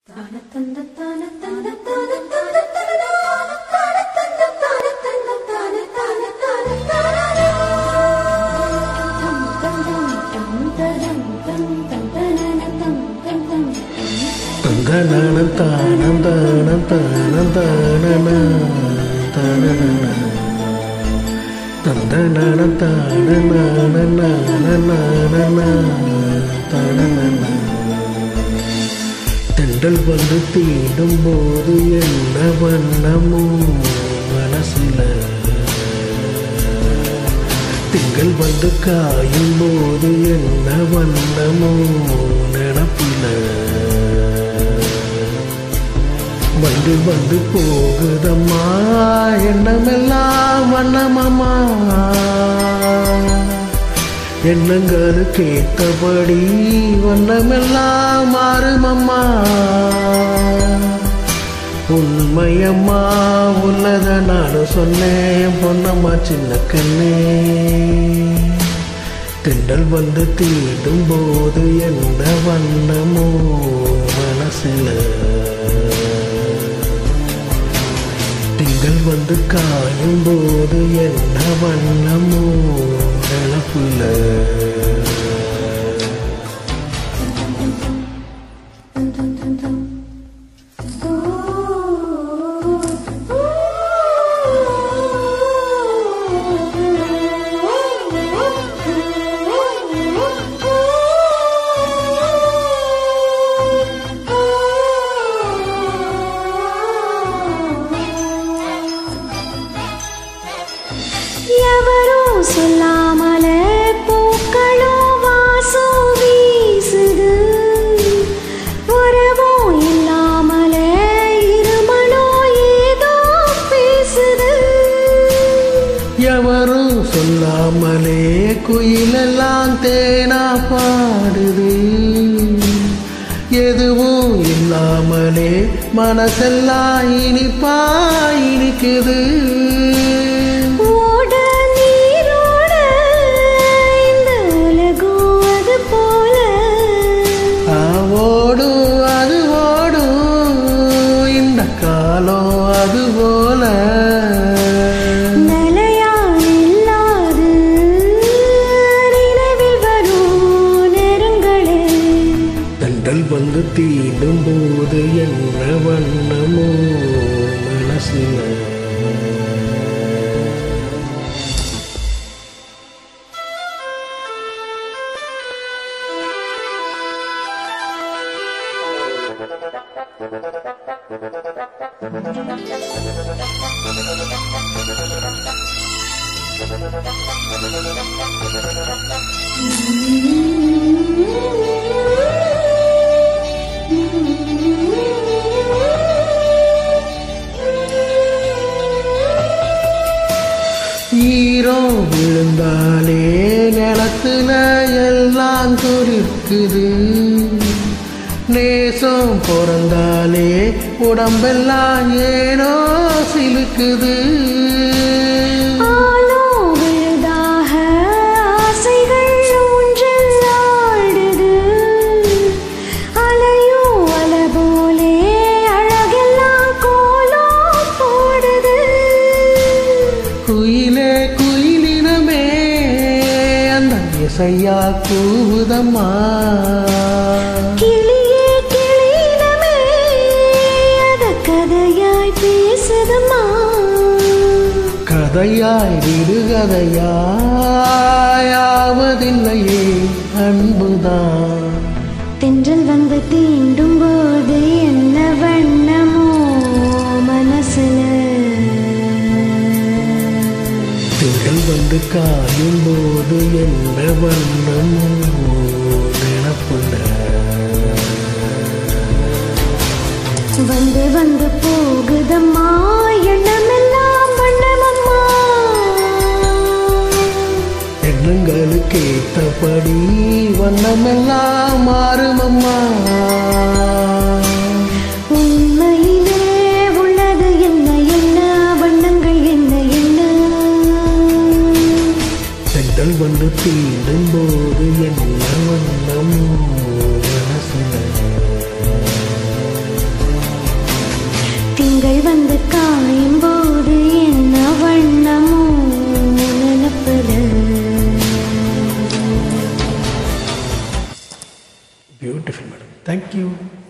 தந்தனனம் தானம் தானம் தானம் தானன தானன தந்தனனம் தானன தானன தெண்டல் வந்து தீண்டும் போது என்ன வண்ணமோ மனசுல திங்கள் வந்து காயும் போது என்ன வண்ணமோ நினப்புல வந்து வந்து போகுதம்மா எண்ணமெல்லாம் வண்ணமம்மா எண்ணங்களுக்கு ஏத்தபடி வண்ணமெல்லாம் மாறுமம்மா உண்மையம்மா உள்ளத நானும் சொன்னேன் பொன்னம்மா சின்ன கண்ணே திண்டல் வந்து தீண்டும் போது என்ன வண்ணமோ மனசுல திங்கள் வந்து காயும் போது என்ன வண்ணமோ நினப்புல எவரோ சொல்லாமலே பூக்களோ வாசம் வீசுது உறவோ இல்லாமலே இருமனோ ஏதோ பேசுது எவரும் சொல்லாமலே குயிலெல்லாம் தேனா பாடுது எதுவும் இல்லாமலே மனசெல்லாம் இனிப்பா இனிக்குது ஓட நீரோட இந்த உலகம் அது போல ஓடும் அது ஓடும் இந்த காலம் அது போல நிலையா இல்லாது நினைவில் வரும் நேரங்களே தண்டல் வந்து தீண்டும் போது என்ன வண்ணமோ மனசுல ஈரம் விழுந்தாலே நிலத்துல எல்லாம் துடிக்குது நேசம் பிறந்தாலே உடம்பெல்லாம் ஏனோ சிலுக்குது ஆலோ விழுதாக ஆசைகள் ஊஞ்சல் ஆடுது அலையோ அலை போலே அழகெல்லாம் கோலம் போடுது குயிலே குயிலினமே அந்த இசையா கூவுதம்மா கிளியே கிளியினமே அத கதையாய் பேசுதம்மா கதையாய் விடுகதையாய் ஆவதில்லையே அன்புதான் தென்றல் வந்து தீண்டும் போது என்ன வண்ணமோ மனசுல திங்கள் வந்து காயும் போது என்ன வண்ணமோ நினப்புல வந்து வந்து போகுதம்மா எண்ணமெல்லாம் வண்ணமம்மா எண்ணங்களுக்கு ஏத்தபடி வண்ணமெல்லாம் மாறுமம்மா உண்மையிலே உள்ளது என்ன என்ன வண்ணங்கள் என்ன என்ன தென்றல் வந்து தீண்டும் போது என்ன வண்ணமோ மனசுல பியூட்டிஃபுல் மேடம் தேங்க்யூ